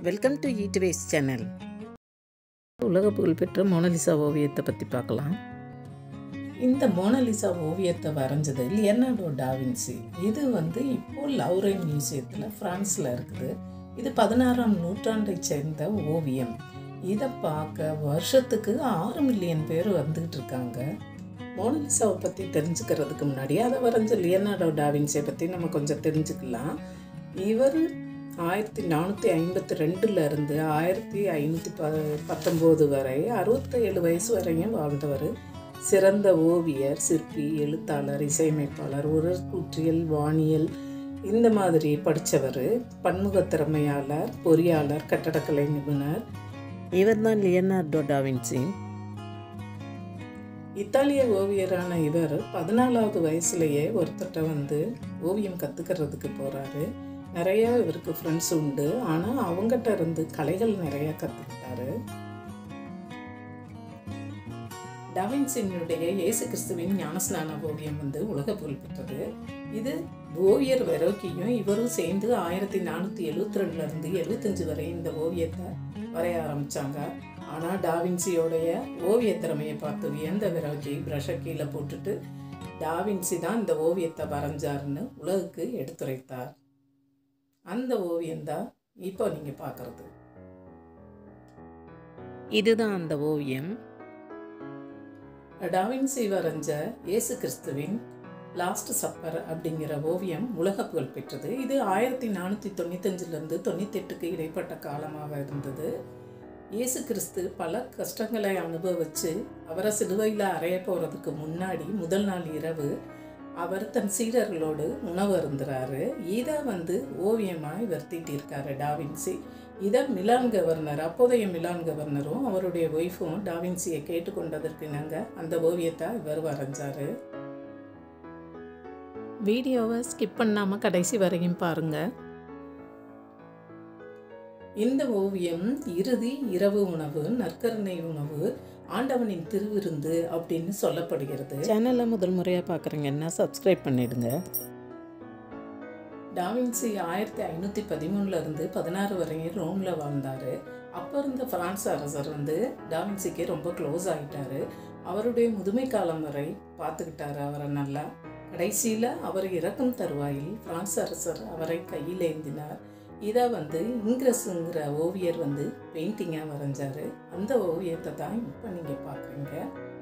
welcome to eat waste channel உலக புகழ்பெற்ற Mona Lisa ஓவியத்தை பற்றி பார்க்கலாம் இந்த மோனலிசா ஓவியத்தை வரைஞ்சது லியர்னார்டோ டாவின்சி இது வந்து இப்போ லவ்ரைன் மியூசியத்தில் ஃப்ரான்ஸில் இருக்குது இது பதினாறாம் நூற்றாண்டை சேர்ந்த ஓவியம் இதை பார்க்க வருஷத்துக்கு ஆறு மில்லியன் பேர் வந்துகிட்டு இருக்காங்க மோனலிசாவை பற்றி தெரிஞ்சுக்கிறதுக்கு முன்னாடி அதை வரைஞ்ச லியர்னார்டோ டாவின்சியை பற்றி நம்ம கொஞ்சம் தெரிஞ்சுக்கலாம் இவர் ஆயிரத்தி நானூற்றி ஐம்பத்தி ரெண்டுல இருந்து ஆயிரத்தி ஐநூற்றி ப பத்தொம்போது வரை அறுபத்தேழு வயசு வரையும் வாழ்ந்தவர் சிறந்த ஓவியர் சிற்பி எழுத்தாளர் இசையமைப்பாளர் உடற்கூற்றியல் வானியல் இந்த மாதிரி படித்தவர் பன்முக திறமையாளர் பொறியாளர் கட்டடக்கலை நிபுணர் இவர் தான் லியனார்டோ டாவின்சி இத்தாலிய ஓவியரான இவர் பதினாலாவது வயசுலேயே ஒருத்தர்கிட்ட வந்து ஓவியம் கற்றுக்கிறதுக்கு போகிறாரு நிறைய இவருக்கு ஃப்ரெண்ட்ஸ் உண்டு ஆனால் அவங்ககிட்ட இருந்து கலைகள் நிறைய கற்றுக்கிட்டாரு டாவின்சினுடைய இயேசு கிறிஸ்துவின் ஞானஸ்நான ஓவியம் வந்து உலக புகழ்பெற்றது இது ஓவியர் வெரோக்கியும் இவரும் சேர்ந்து ஆயிரத்தி நானூற்றி எழுபத்தி ரெண்டுலேருந்து எழுபத்தஞ்சு வரை இந்த ஓவியத்தை வரைய ஆரம்பித்தாங்க ஆனால் டாவின்சியோடைய ஓவிய திறமையை பார்த்து வியந்த வெரோக்கி ப்ரஷை கீழே போட்டுட்டு டாவின்சி தான் இந்த ஓவியத்தை வரைஞ்சாருன்னு உலகுக்கு எடுத்துரைத்தார் அந்த ஓவியம்தான் இப்போ நீங்கள் பார்க்குறது இதுதான் அந்த ஓவியம் டாவின்சி வரைஞ்ச இயேசு கிறிஸ்துவின் லாஸ்ட் சப்பர் அப்படிங்கிற ஓவியம் உலக புகழ் பெற்றது இது ஆயிரத்தி நானூற்றி தொண்ணூத்தஞ்சிலேருந்து தொண்ணூத்தெட்டுக்கு இடைப்பட்ட காலமாக இருந்தது இயேசு கிறிஸ்து பல கஷ்டங்களை அனுபவித்து அவரை சிலுவையில் அறைய போகிறதுக்கு முன்னாடி முதல் நாள் இரவு அவர் தன் சீடர்களோடு உணவு அருந்துறாரு இதை வந்து ஓவியமாக இவர் தீட்டியிருக்காரு டாவின்சி இதை மிலான் கவர்னர் அப்போதைய மிலான் கவர்னரும் அவருடைய ஒய்ஃபும் டாவின்சியை கேட்டுக்கொண்டதற்கு இணங்க அந்த ஓவியத்தை இவர் வரைஞ்சாரு வீடியோவை ஸ்கிப் பண்ணாமல் கடைசி வரையும் பாருங்கள் இந்த ஓவியம் இறுதி இரவு உணவு நற்கருணை உணவு ஆண்டவனின் திருவிருந்து அப்படின்னு சொல்லப்படுகிறது சேனலை முதல் முறையாக பார்க்குறீங்கன்னா சப்ஸ்கிரைப் பண்ணிடுங்க டாவின்சி ஆயிரத்தி ஐநூற்றி பதிமூணுலேருந்து பதினாறு வரையும் ரோமில் வாழ்ந்தார் அப்போ இருந்த பிரான்ஸ் அரசர் வந்து டாவின்சிக்கு ரொம்ப க்ளோஸ் ஆகிட்டாரு அவருடைய முதுமை காலம் வரை பார்த்துக்கிட்டாரு அவரை நல்லா கடைசியில் அவர் இறக்கும் தருவாயில் பிரான்ஸ் அரசர் அவரை கையில் ஏந்தினார் இதை வந்து இங்கிரஸுங்கிற ஓவியர் வந்து பெயிண்டிங்காக வரைஞ்சார் அந்த ஓவியத்தை தான் இப்போ நீங்கள் பார்க்குறீங்க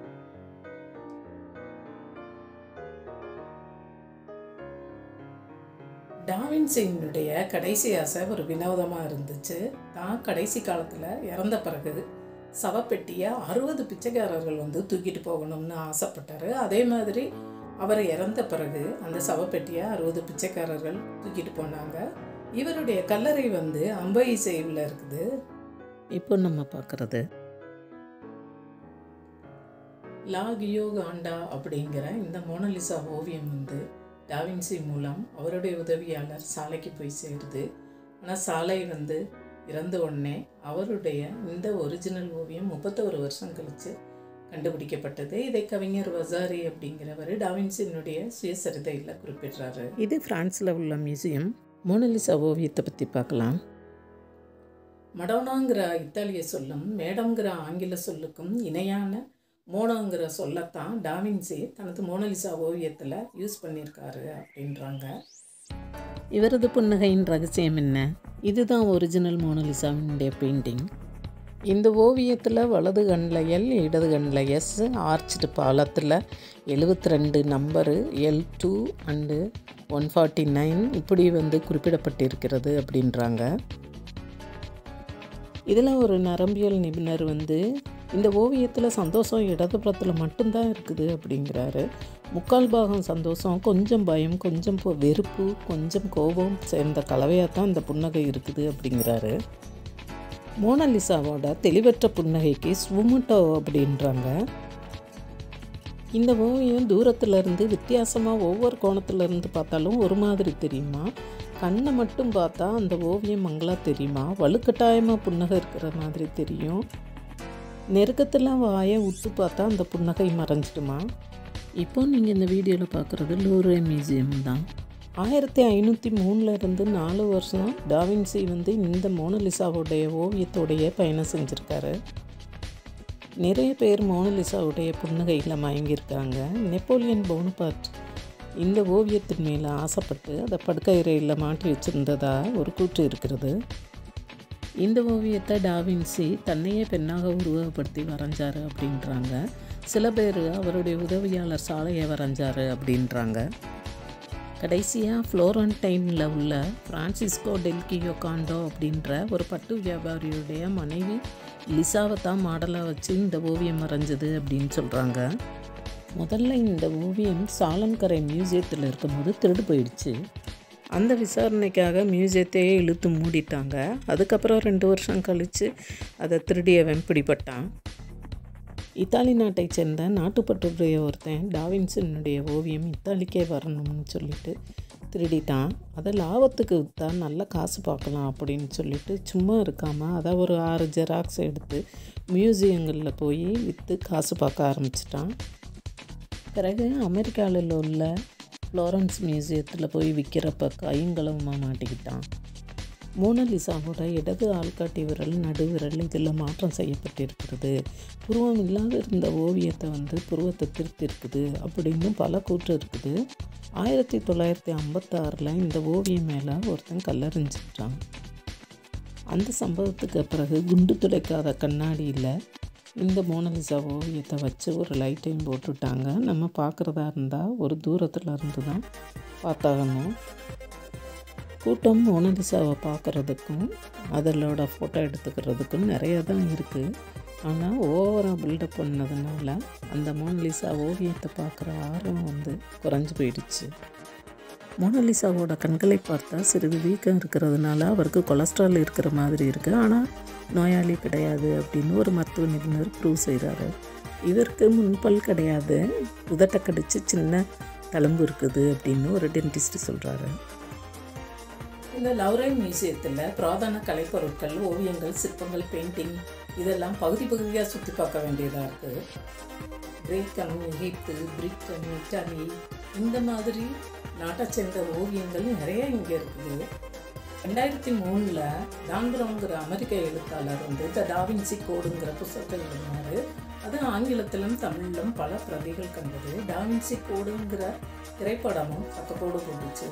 டாவின்சியினுடைய கடைசி ஆசை ஒரு வினோதமாக இருந்துச்சு தான் கடைசி காலத்தில் இறந்த பிறகு சவப்பெட்டியை அறுபது பிச்சைக்காரர்கள் வந்து தூக்கிட்டு போகணும்னு ஆசைப்பட்டார் அதே மாதிரி அவர் இறந்த பிறகு அந்த சவப்பெட்டியை அறுபது பிச்சைக்காரர்கள் தூக்கிட்டு போனாங்க இவருடைய கல்லறை வந்து அம்பை சேவில் இருக்குது இப்போ நம்ம பார்க்குறது லாகியோ காண்டா அப்படிங்கிற இந்த மோனலிசா ஓவியம் வந்து டாவின்சி மூலம் அவருடைய உதவியாளர் சாலைக்கு போய் சேருது ஆனால் சாலை வந்து இறந்த உடனே அவருடைய இந்த ஒரிஜினல் ஓவியம் முப்பத்தோரு வருஷம் கழித்து கண்டுபிடிக்கப்பட்டது இதை கவிஞர் வசாரி அப்படிங்கிறவர் டாவின்சினுடைய சுயசரிதையில் குறிப்பிடுறாரு இது ஃப்ரான்ஸில் உள்ள மியூசியம் மோனலிசா ஓவியத்தை பற்றி பார்க்கலாம் மடோனாங்கிற இத்தாலிய சொல்லும் மேடம்ங்கிற ஆங்கில சொல்லுக்கும் இணையான மோனோங்கிற சொல்லத்தான் டாவின்சி தனது மோனலிசா ஓவியத்தில் யூஸ் பண்ணியிருக்காரு அப்படின்றாங்க இவரது புன்னகையின் ரகசியம் என்ன இதுதான் ஒரிஜினல் மோனலிசாவினுடைய பெயிண்டிங் இந்த ஓவியத்தில் வலது கண்ணில் எல் இடது கண்ணில் எஸ் ஆர்ச்டு பாலத்தில் எழுபத்தி ரெண்டு number L two and one forty nine இப்படி வந்து குறிப்பிடப்பட்டிருக்கிறது அப்படின்றாங்க இதில் ஒரு நரம்பியல் நிபுணர் வந்து இந்த ஓவியத்தில் சந்தோஷம் இடதுபுறத்தில் மட்டும்தான் இருக்குது அப்படிங்கிறாரு முக்கால் பாகம் சந்தோஷம் கொஞ்சம் பயம் கொஞ்சம் வெறுப்பு கொஞ்சம் கோபம் சேர்ந்த கலவையாக தான் இந்த புன்னகை இருக்குது அப்படிங்கிறாரு மோனலிசாவோட தெளிவற்ற புன்னகைக்கு ஸ்வுமுட்டோ அப்படின்றாங்க இந்த ஓவியம் தூரத்துலேருந்து வித்தியாசமாக ஒவ்வொரு கோணத்துலேருந்து பார்த்தாலும் ஒரு மாதிரி தெரியுமா கண்ணை மட்டும் பார்த்தா அந்த ஓவியம் மங்களாக தெரியுமா வலுக்கட்டாயமாக புன்னகை இருக்கிற மாதிரி தெரியும் நெருக்கத்தில் வாயை உத்து பார்த்தா அந்த புன்னகை மறைஞ்சிடுமா இப்போ நீங்கள் இந்த வீடியோவில் பார்க்குறது லூரே மியூசியம் தான் ஆயிரத்தி ஐநூற்றி மூணுலேருந்து நாலு வருஷம் டாவின்சி வந்து இந்த மோனலிசாவுடைய ஓவியத்தோடைய பயணம் செஞ்சுருக்காரு நிறைய பேர் மோனலிசாவுடைய புன்னகையில் மயங்கியிருக்காங்க நெப்போலியன் போனபார்ட் இந்த ஓவியத்தின் மேலே ஆசைப்பட்டு அதை படுக்கையறையில் மாட்டி வச்சுருந்ததா ஒரு கூற்று இருக்கிறது இந்த ஓவியத்தை டாவின்சி தன்னையே பெண்ணாக உருவகப்படுத்தி வரைஞ்சாரு அப்படின்றாங்க சில பேர் அவருடைய உதவியாளர் சாலையை வரைஞ்சாரு அப்படின்றாங்க கடைசியாக ஃப்ளோரன்டைனில் உள்ள ஃப்ரான்சிஸ்கோ டெல்கியோ காண்டோ அப்படின்ற ஒரு பட்டு வியாபாரியுடைய மனைவி லிசாவை தான் மாடலாக வச்சு இந்த ஓவியம் வரைஞ்சது அப்படின்னு சொல்கிறாங்க முதல்ல இந்த ஓவியம் சாலன்கரை மியூசியத்தில் இருக்கும்போது திருடு போயிடுச்சு அந்த விசாரணைக்காக மியூசியத்தையே இழுத்து மூடிட்டாங்க அதுக்கப்புறம் ரெண்டு வருஷம் கழித்து அதை திருடியவன் பிடிபட்டான் இத்தாலி நாட்டை சேர்ந்த நாட்டுப்பற்றுடைய ஒருத்தன் டாவின்சனுடைய ஓவியம் இத்தாலிக்கே வரணும்னு சொல்லிட்டு திருடிட்டான் அதை லாபத்துக்கு விற்றா நல்ல காசு பார்க்கலாம் அப்படின்னு சொல்லிட்டு சும்மா இருக்காமல் அதை ஒரு ஆறு ஜெராக்ஸ் எடுத்து மியூசியங்களில் போய் விற்று காசு பார்க்க ஆரம்பிச்சிட்டான் பிறகு அமெரிக்காவில் உள்ள ஃப்ளோரன்ஸ் மியூசியத்தில் போய் விற்கிறப்ப கையங்களவுமாக மாட்டிக்கிட்டான் மோனலிசாவோட இடது ஆள்காட்டி விரல் நடுவிரல் இதில் மாற்றம் செய்யப்பட்டிருக்கிறது புருவம் இல்லாத இருந்த ஓவியத்தை வந்து புருவத்தை திருத்திருக்குது அப்படின்னு பல கூற்று இருக்குது ஆயிரத்தி தொள்ளாயிரத்தி ஐம்பத்தாறில் இந்த ஓவியம் மேலே ஒருத்தன் கல்லறிஞ்சிட்டான் அந்த சம்பவத்துக்கு பிறகு குண்டு துடைக்காத கண்ணாடியில் இந்த மோனலிசா ஓவியத்தை வச்சு ஒரு லைட்டையும் போட்டுட்டாங்க நம்ம பார்க்குறதா இருந்தால் ஒரு தூரத்தில் இருந்து தான் பார்த்தாகணும் கூட்டம் மோனலிசாவை பார்க்குறதுக்கும் அதனோட ஃபோட்டோ எடுத்துக்கிறதுக்கும் நிறைய தான் இருக்குது ஆனால் ஓவராக பில்டப் பண்ணதுனால அந்த மோனலிசா ஓவியத்தை பார்க்குற ஆர்வம் வந்து குறைஞ்சி போயிடுச்சு மோனலிசாவோட கண்களை பார்த்தா சிறிது வீக்கம் இருக்கிறதுனால அவருக்கு கொலஸ்ட்ரால் இருக்கிற மாதிரி இருக்குது ஆனால் நோயாளி கிடையாது அப்படின்னு ஒரு மருத்துவ நிபுணர் ப்ரூவ் செய்கிறாரு இவருக்கு முன்பல் கிடையாது உதட்டை கடிச்சு சின்ன தழும்பு இருக்குது அப்படின்னு ஒரு டென்டிஸ்ட் சொல்கிறாரு இந்த லவ்ரைன் மியூசியத்தில் புராதன கலைப்பொருட்கள் ஓவியங்கள் சிற்பங்கள் பெயிண்டிங் இதெல்லாம் பகுதி பகுதியாக சுற்றி பார்க்க வேண்டியதாக இருக்குது கிரேக்கம் எகிப்து பிரிட்டன் இட்டாலி இந்த மாதிரி நாட்டை சேர்ந்த ஓவியங்கள் நிறைய இங்கே இருக்குது ரெண்டாயிரத்தி மூணில் டான்பிரவுங்கிற அமெரிக்க எழுத்தாளர் வந்து த டாவின்சி கோடுங்கிற புத்தகத்தை எழுதினார் அது ஆங்கிலத்திலும் தமிழிலும் பல பிரதிகள் கண்டது டாவின்சி கோடுங்கிற திரைப்படமும் பக்கத்தோடு போட்டுச்சு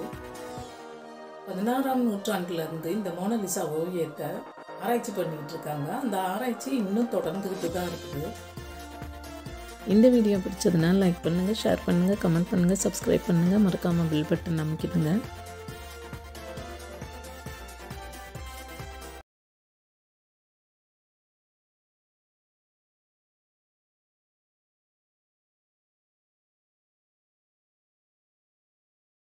பதினாறாம் நூற்றாண்டுலேருந்து இந்த மோனலிசா ஓவியத்தை ஆராய்ச்சி பண்ணிக்கிட்டு இருக்காங்க அந்த ஆராய்ச்சி இன்னும் தொடர்ந்துக்கிட்டு தான் இருக்குது இந்த வீடியோ பிடிச்சதுன்னா லைக் பண்ணுங்கள் ஷேர் பண்ணுங்கள் கமெண்ட் பண்ணுங்கள் சப்ஸ்கிரைப் பண்ணுங்கள் மறக்காமல் பில் பட்டன் அமைக்கிடுங்க